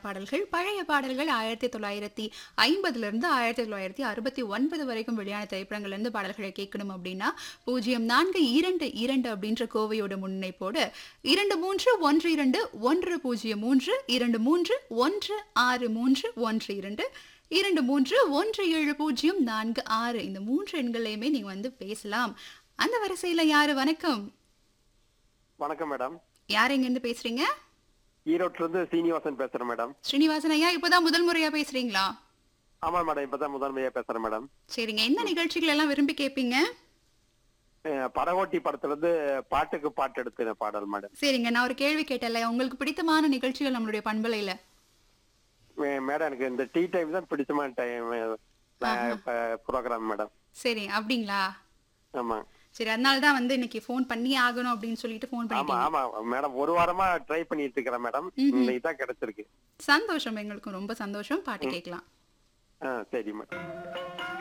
பாடல்கள் பழைய பாடல்கள் ஆயிரத்தி தொள்ளாயிரத்தி ஐம்பதுல இருந்து ஆயிரத்தி தொள்ளாயிரத்தி அறுபத்தி ஒன்பது வரைக்கும் வெளியான திரைப்படங்கள்ல இருந்து பாடல்களை கேட்கணும் அப்படின்னா பூஜ்ஜியம் நான்கு இரண்டு இரண்டு அப்படின்ற கோவையோட முன்னிணைப்போடு இரண்டு மூன்று ஒன்று இரண்டு ஒன்று பூஜ்ஜியம் மூன்று இரண்டு மூன்று ஒன்று ஆறு மூன்று ஒன்று இரண்டு இரண்டு மூன்று ஒன்று ஏழு பூஜ்ஜியம் நான்கு ஆறு இந்த மூன்று எண்களையுமே நீங்க வந்து பேசலாம் அந்த வரிசையில யாரு வணக்கம் வணக்கம் மேடம் யார் எங்க இருந்து பேசுறீங்க ஈரோட்ல இருந்து சீனிவாசன் பேசுறேன் மேடம் ஸ்ரீனிவாசன் ஐயா இப்பதான் முதல் முறையா பேசுறீங்களா ஆமா மேடம் இப்பதான் முதன்மையா பேசுறேன் மேடம் சரிங்க எந்த நிகழ்ச்சிகள் எல்லாம் விரும்பி கேட்பீங்க அஹ் படகோட்டி படத்துல இருந்து பாட்டுக்கு பாட்டு எடுத்த பாடல் மேடம் சரிங்க நான் ஒரு கேள்வி கேட்டல உங்களுக்கு பிடித்தமான நிகழ்ச்சிகள் நம்மளுடைய பண்பலையில மே- மேடம் எனக்கு இந்த டீ டைம் தான் பிடிச்சமான டைம் ப்ரோக்ராம் மேடம் சரி அப்படிங்களா ஆமா சரி அதனால தான் வந்து இன்னைக்கு ஃபோன் பண்ணி ஆகணும் அப்படின்னு சொல்லிட்டு ஃபோன் ஆமா பண்ணிட்டீங்க ஆமா மேடம் ஒரு வாரமா ட்ரை பண்ணிட்டு இருக்கிறேன் மேடம் இன்னைக்கு தான் கிடைச்சிருக்கு சந்தோஷம் எங்களுக்கும் ரொம்ப சந்தோஷம் பாட்டு கேட்கலாம் ஆ சரி மேடம்